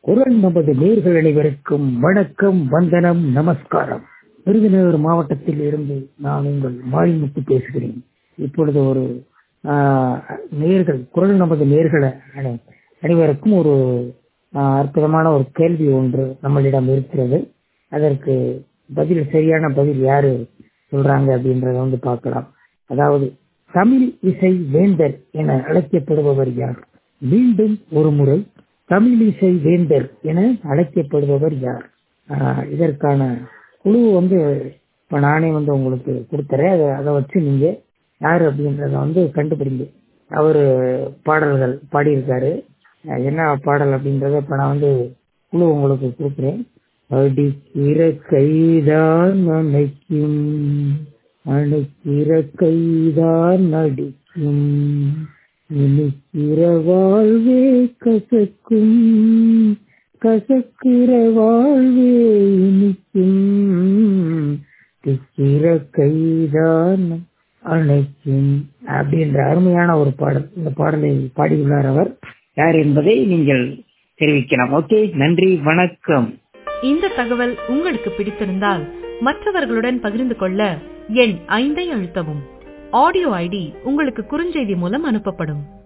குரல் நமது நேர்கள் அனைவருக்கும் வணக்கம் வந்தனம் நமஸ்காரம் விருதுநகர் மாவட்டத்தில் இருந்து நான் உங்கள் மாரிமுத்து பேசுகிறேன் இப்பொழுது ஒரு ஆஹ், நேர்கள் குரல் நமது நேர்கள் அனை- அனைவருக்கும் ஒரு ஆஹ், அற்புதமான ஒரு கேள்வி ஒன்று நம்மளிடம் இருக்கிறது அதற்கு பதில் சரியான பதில் யாரு சொல்றாங்க அப்படின்றத வந்து பார்க்கலாம் அதாவது தமிழ் இசை வேந்தர் என அழைக்கப்படுபவர் யார் மீண்டும் ஒரு முறை தமிழ் இசை வேந்தர் என அழைக்கப்படுபவர் யார் ஆஹ் இதற்கான குழு வந்து இப்ப நானே வந்து உங்களுக்கு கொடுத்துறேன் அதை அதை வச்சு நீங்க யார் அப்படின்றத வந்து கண்டுபிடிங்க அவரு பாடல்கள் பாடியிருக்காரு அஹ் என்ன பாடல் அப்படின்றத இப்ப நான் வந்து குழு உங்களுக்கு கொடுக்குறேன் அடிக்கிற கைதான் அணைக்கும் அணைக்கிற கைதான் அடிக்கும் இனிக்கிற வாழ்வே கசக்கும் கசக்கிற வாழ்வே இனிக்கும் திக்கிற கைதான் அணைக்கும் அப்படின்ற அருமையான ஒரு பாடல் இந்த பாடலை பாடியுள்ளார் அவர் யார் என்பதை நீங்கள் தெரிவிக்கலாம் ஓகே நன்றி வணக்கம் இந்த தகவல் உங்களுக்கு பிடித்திருந்தால் மற்றவர்களுடன் பகிர்ந்து கொள்ள எண் ஐந்தை அழுத்தவும் ஆடியோ ஐடி உங்களுக்கு குறுஞ்செய்தி மூலம் அனுப்பப்படும்